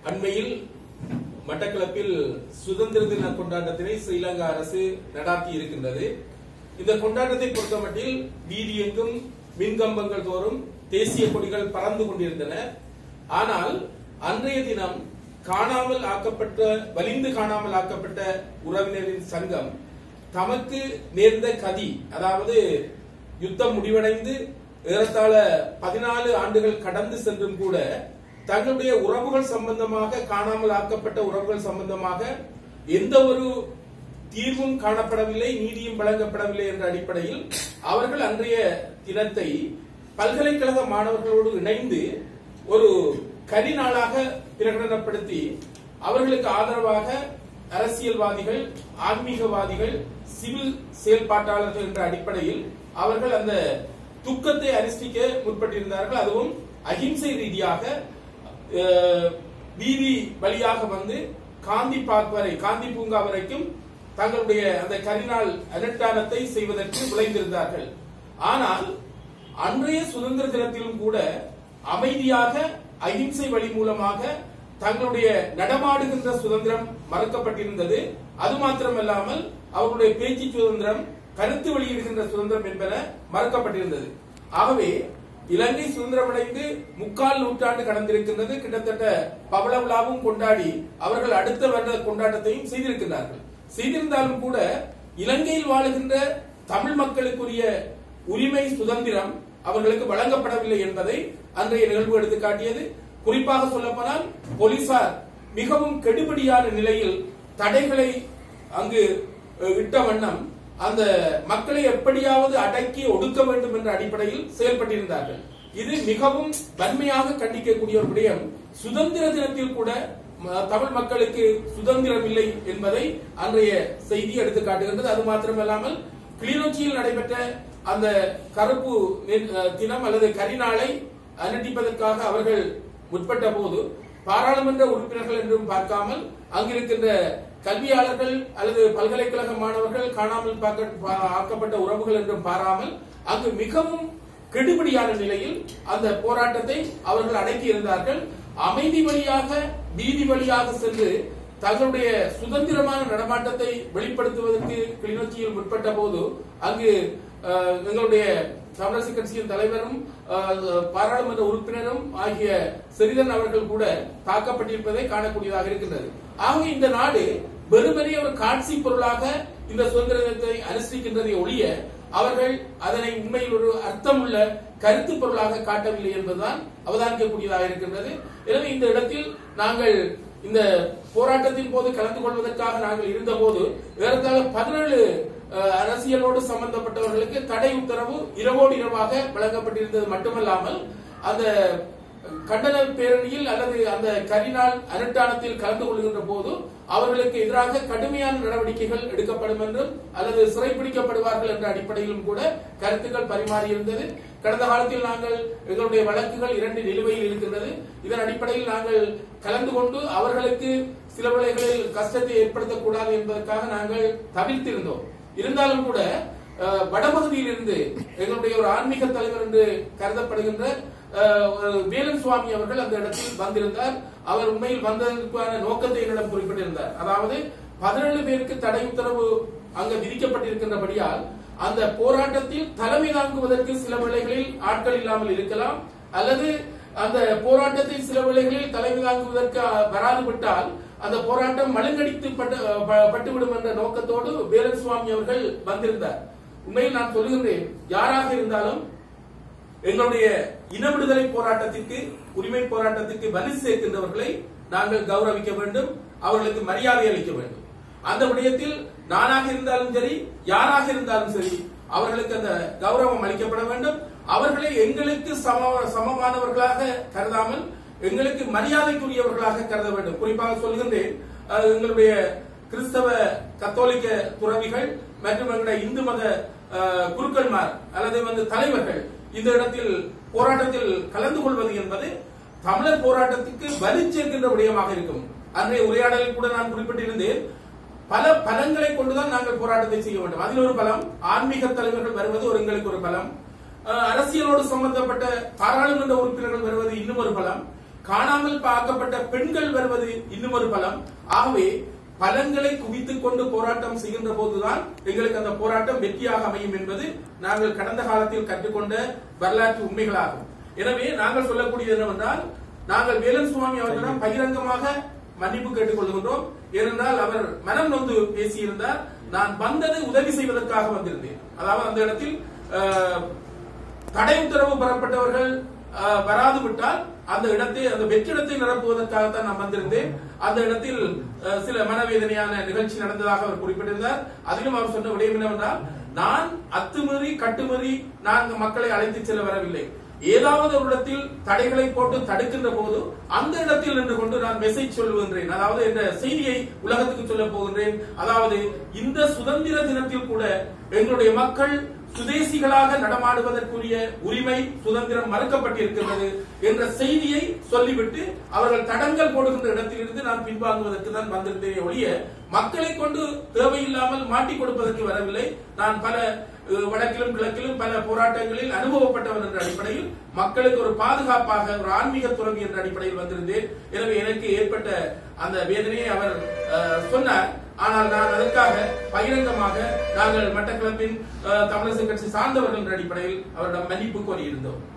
அண்மையில் மட்டக்களப்பில் சுதந்திர தின கொண்டாட்டத்தினை ஸ்ரீலங்கா அரசு நடாத்தி இருக்கின்றது இந்த கொண்டாட்டத்தை பொறுத்தமட்டில் வீதி எங்கும் மின்கம்பங்கள் தோறும் தேசிய கொடிகள் பறந்து கொண்டிருந்தன ஆனால் அன்றைய தினம் காணாமல் ஆக்கப்பட்ட வலிந்து காணாமல் ஆக்கப்பட்ட உறவினரின் சங்கம் தமக்கு நேர்ந்த கதி அதாவது யுத்தம் முடிவடைந்து ஏறத்தாழ பதினாலு ஆண்டுகள் கடந்து சென்றும் கூட தங்களுடைய உறவுகள் சம்பந்தமாக காணாமல் ஆக்கப்பட்ட உறவுகள் சம்பந்தமாக எந்த ஒரு தீர்வும் காணப்படவில்லை நீதியும் வழங்கப்படவில்லை என்ற அடிப்படையில் அவர்கள் அன்றைய தினத்தை பல்கலைக்கழக மாணவர்களோடு இணைந்து ஒரு கரிநாளாக பிரகடனப்படுத்தி அவர்களுக்கு ஆதரவாக அரசியல்வாதிகள் ஆன்மீகவாதிகள் சிவில் செயல்பாட்டாளர்கள் என்ற அடிப்படையில் அவர்கள் அந்த துக்கத்தை அனுஷ்டிக்க முற்பட்டிருந்தார்கள் அதுவும் அகிம்சை ரீதியாக அஹ், வீதி வழியாக வந்து காந்தி பார்க் வரை காந்தி பூங்கா வரைக்கும் தங்களுடைய அந்த கரிநாள் அனுஷ்டானத்தை செய்வதற்கு விளைந்திருந்தார்கள் ஆனால் அன்றைய சுதந்திர தினத்திலும் கூட அமைதியாக அகிம்சை வழி மூலமாக தங்களுடைய நடமாடுகின்ற சுதந்திரம் மறுக்கப்பட்டிருந்தது அது மாத்திரமல்லாமல் அவர்களுடைய பேச்சு சுதந்திரம் கருத்து வெளியிடுகின்ற சுதந்திரம் என்பன மறுக்கப்பட்டிருந்தது ஆகவே இலங்கை சுதந்திரமடைந்து முக்கால் நூற்றாண்டு கடந்திருக்கின்றது கிட்டத்தட்ட பவள விழாவும் கொண்டாடி அவர்கள் அடுத்த வருட கொண்டாட்டத்தையும் செய்திருக்கிறார்கள் செய்திருந்தாலும் கூட இலங்கையில் வாழுகின்ற தமிழ் மக்களுக்குரிய உரிமை சுதந்திரம் அவர்களுக்கு வழங்கப்படவில்லை என்பதை அன்றைய நிகழ்வு எடுத்து காட்டியது குறிப்பாக சொல்லப்போனால் போலீசார் மிகவும் கெடுபிடியான நிலையில் தடைகளை அங்கு அஹ், இட்ட வண்ணம் அந்த மக்களை எப்படியாவது அடக்கி ஒடுக்க வேண்டும் என்ற அடிப்படையில் செயல்பட்டிருந்தார்கள் இது மிகவும் வன்மையாக கண்டிக்கக்கூடிய ஒரு விடயம் சுதந்திர தினத்தில் கூட ம- தமிழ் மக்களுக்கு சுதந்திரம் இல்லை என்பதை அன்றைய செய்தி எடுத்து காட்டுகின்றது அது மாத்திரமல்லாமல் கிளிநொச்சியில் நடைபெற்ற அந்த கருப்பு நி- அஹ், தினம் அல்லது கரிநாளை அனுட்டிப்பதற்காக அவர்கள் முற்பட்ட போது பாராளுமன்ற உறுப்பினர்கள் என்றும் பார்க்காமல் அங்கிருக்கின்ற கல்வியாளர்கள் அல்லது பல்கலைக்கழக மாணவர்கள் காணாமல் பார்க்க- பா- ஆக்கப்பட்ட உறவுகள் என்றும் பாராமல் அங்கு மிகவும் கெடுபிடியான நிலையில் அந்த போராட்டத்தை அவர்கள் அடக்கி இருந்தார்கள் அமைதி வழியாக வீதி வழியாக சென்று தங்களுடைய சுதந்திரமான நடமாட்டத்தை வெளிப்படுத்துவதற்கு கிளிநொச்சியில் முற்பட்ட போது அங்கு அஹ், எங்களுடைய தமிழரசு கட்சியின் தலைவரும் அஹ், பாராளுமன்ற உறுப்பினரும் ஆகிய சிறிதன் அவர்கள் கூட தாக்கப்பட்டிருப்பதை காணக்கூடியதாக இருக்கின்றது ஆகவே இந்த நாடு வெறுமனே ஒரு காட்சி பொருளாக இந்த சுதந்திர தினத்தை அனுஷ்டிக்கின்றதை ஒழிய அவர்கள் அதனை உண்மையில் ஒரு அர்த்தமுள்ள கருத்து பொருளாக காட்டவில்லை என்பதுதான் அவதானிக்கக்கூடியதாக இருக்கின்றது எனவே இந்த இடத்தில் நாங்கள் இந்த போராட்டத்தின் போது கலந்து கொள்வதற்காக நாங்கள் இருந்தபோது ஏறத்தாழ பதினேழு அரசியலோடு சம்பந்தப்பட்டவர்களுக்கு தடை உத்தரவு இரவோடு இரவாக வழங்கப்பட்டிருந்தது மட்டுமல்லாமல் அந்த கண்டன பேரணியில் அல்லது அந்த கரிநாள் அனுஷ்டானத்தில் கலந்து கொள்கின்ற போது அவர்களுக்கு எதிராக கடுமையான நடவடிக்கைகள் எடுக்கப்படும் என்றும் அல்லது சிறைப்பிடிக்கப்படுவார்கள் என்ற அடிப்படையிலும் கூட கருத்துக்கள் பரிமாறியிருந்தது கடந்த காலத்தில் நாங்கள் எங்களுடைய வழக்குகள் இரண்டு நிலுவையில் இருக்கின்றது இதன் அடிப்படையில் நாங்கள் கலந்து கொண்டு அவர்களுக்கு சில வேளைகளில் கஷ்டத்தை ஏற்படுத்தக்கூடாது என்பதற்காக நாங்கள் தவிர்த்திருந்தோம் இருந்தாலும் கூட அஹ், வடபகுதியில் இருந்து எங்களுடைய ஒரு ஆன்மீக தலைவர் என்று கருதப்படுகின்ற அஹ், ஒரு வேலன் சுவாமி அவர்கள் அந்த இடத்தில் வந்திருந்தார் அவர் உண்மையில் வந்ததற்கான நோக்கத்தை என்னிடம் குறிப்பிட்டிருந்தார் அதாவது பதினேழு பேருக்கு தடை உத்தரவு அங்க விதிக்கப்பட்டிருக்கின்றபடியால் அந்த போராட்டத்தில் தலைமை தாங்குவதற்கு சில வேளைகளில் ஆட்கள் இல்லாமல் இருக்கலாம் அல்லது அந்த போராட்டத்தில் சில வேளைகளில் தலைமை தாங்குவதற்கு அஹ், வராது விட்டால் அந்த போராட்டம் மழுங்கடித்து பட்டு ப- பட்டுவிடும் என்ற நோக்கத்தோடு வேலன் சுவாமி அவர்கள் வந்திருந்தார் உண்மையில் நான் சொல்லுகின்றேன் யாராக இருந்தாலும் எங்களுடைய இன விடுதலை போராட்டத்திற்கு உரிமை போராட்டத்திற்கு வலு சேர்க்கின்றவர்களை நாங்கள் கௌரவிக்க வேண்டும் அவர்களுக்கு மரியாதை அளிக்க வேண்டும் அந்த விடயத்தில் நானாக இருந்தாலும் சரி யாராக இருந்தாலும் சரி அவர்களுக்கு அந்த கௌரவம் அளிக்கப்பட வேண்டும் அவர்களை எங்களுக்கு சம சமமானவர்களாக கருதாமல் எங்களுக்கு மரியாதைக்குரியவர்களாக கருத வேண்டும் குறிப்பாக சொல்கின்றேன் அஹ், எங்களுடைய கிறிஸ்தவ கத்தோலிக்க துறவிகள் மற்றும் எங்களுடைய இந்து மத அஹ், குருக்கள்மார் அல்லது வந்து தலைவர்கள் இந்த இடத்தில் போராட்டத்தில் கலந்து கொள்வது என்பது தமிழர் போராட்டத்துக்கு வலு சேர்க்கின்ற விடயமாக இருக்கும் அன்றைய உரையாடலில் கூட நான் குறிப்பிட்டிருந்தேன் பல பலங்களை கொண்டுதான் நாங்கள் போராட்டத்தை செய்ய வேண்டும் அதில் ஒரு பலம் ஆன்மீக தலைவர்கள் வருவது ஒரு எங்களுக்கு ஒரு பலம் அஹ், அரசியலோடு சம்பந்தப்பட்ட பாராளுமன்ற உறுப்பினர்கள் வருவது இன்னும் ஒரு பலம் காணாமல் ஆக்கப்பட்ட பெண்கள் வருவது இன்னும் ஒரு பலம் ஆகவே பலங்களை குவித்துக் கொண்டு போராட்டம் செய்கின்ற போதுதான் எங்களுக்கு அந்த போராட்டம் வெற்றியாக அமையும் என்பது நாங்கள் கடந்த காலத்தில் கற்றுக்கொண்ட வரலாற்று உண்மைகளாகும் எனவே நாங்கள் சொல்லக்கூடியது என்னவென்றால் நாங்கள் வேலன் சுவாமி அவர்களிடம் பகிரங்கமாக மன்னிப்பு கேட்டுக் கொள்கின்றோம் ஏனென்றால் அவர் மனம் நொந்து பேசியிருந்தார் நான் வந்தது உதவி செய்வதற்காக வந்திருந்தேன் அதாவது அந்த இடத்தில் அஹ், தடை உத்தரவு பெறப்பட்டவர்கள் அஹ், வராது விட்டால் அந்த இடத்தை அந்த வெற்றிடத்தை நிரப்புவதற்காகத்தான் நான் வந்திருந்தேன் அந்த இடத்தில் அஹ், சில மனவேதனையான நிகழ்ச்சி நடந்ததாக அவர் குறிப்பிட்டிருந்தார் அதிலும் அவர் சொன்ன விடயம் என்னவென்றால் நான் அத்துமீறி கட்டுமீறி நான் மக்களை அழைத்து செல்ல வரவில்லை ஏதாவது ஒரு இடத்தில் தடைகளை போட்டு தடுக்கின்ற போது அந்த இடத்தில் நின்று கொண்டு நான் மெசேஜ் சொல்லுகின்றேன் அதாவது இந்த செய்தியை உலகத்துக்கு சொல்ல போகின்றேன் அதாவது இந்த சுதந்திர தினத்தில் கூட எங்களுடைய மக்கள் சுதேசிகளாக நடமாடுவதற்குரிய உரிமை சுதந்திரம் மறுக்கப்பட்டிருக்கின்றது என்ற செய்தியை சொல்லிவிட்டு அவர்கள் தடங்கல் போடுகின்ற இடத்திலிருந்து நான் பின்வாங்குவதற்கு தான் வந்திருந்தேன் ஒழிய மக்களை கொண்டு தேவையில்லாமல் மாட்டிக் கொடுப்பதற்கு வரவில்லை நான் பல அஹ், வடக்கிலும் கிழக்கிலும் பல போராட்டங்களில் அனுபவப்பட்டவன் என்ற அடிப்படையில் மக்களுக்கு ஒரு பாதுகாப்பாக ஒரு ஆன்மீக துறவி என்ற அடிப்படையில் வந்திருந்தேன் எனவே எனக்கு ஏற்பட்ட அந்த வேதனையை அவர் அஹ், சொன்னார் ஆனால் நான் அதற்காக பகிரங்கமாக நாங்கள் மட்டக்களப்பின் அஹ், தமிழரசு கட்சி சார்ந்தவர்கள் என்ற அடிப்படையில் அவரிடம் மன்னிப்பு கோரியிருந்தோம்